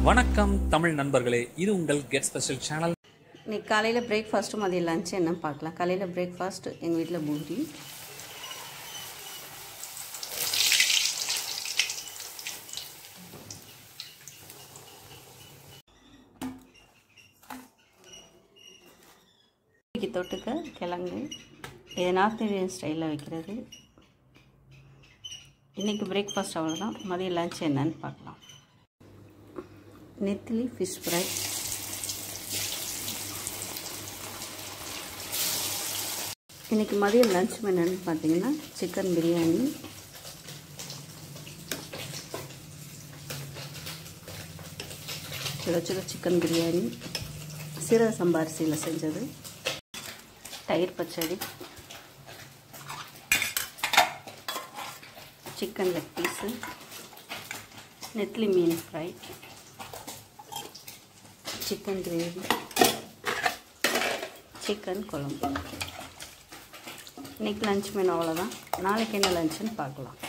வணக்கம் தமிழ் நண்பர்களே இது உங்கள் கெட் ஸ்பெஷல் சேனல் இன்னைக்கு காலையில் பிரேக்ஃபாஸ்ட்டு மதியம் லஞ்சு என்ன பார்க்கலாம் காலையில் பிரேக்ஃபாஸ்ட்டு எங்கள் வீட்டில் பூரி பூரிக்கு தொட்டுக்க கிழங்கு இது நார்த் இந்தியன் ஸ்டைலில் வைக்கிறது இன்றைக்கி பிரேக்ஃபாஸ்ட் அவ்வளோதான் மதியம் லஞ்ச் என்னன்னு பார்க்கலாம் நெத்திலி ஃபிஷ் ஃப்ரை இன்றைக்கி மதியம் லஞ்ச் மெனுன்னு பார்த்தீங்கன்னா chicken biryani kilo kilo chicken biryani சீரக சம்பா அரிசியில் செஞ்சது தயிர் பச்சடி சிக்கன் லெக் பீஸு நெத்லி மீன் ஃப்ரை சிக்கன் கிரேவி சிக்கன் குழம்பு இன்றைக்கி லஞ்ச் மெனு அவ்வளோதான் நாளைக்கு என்ன லஞ்சுன்னு பார்க்கலாம்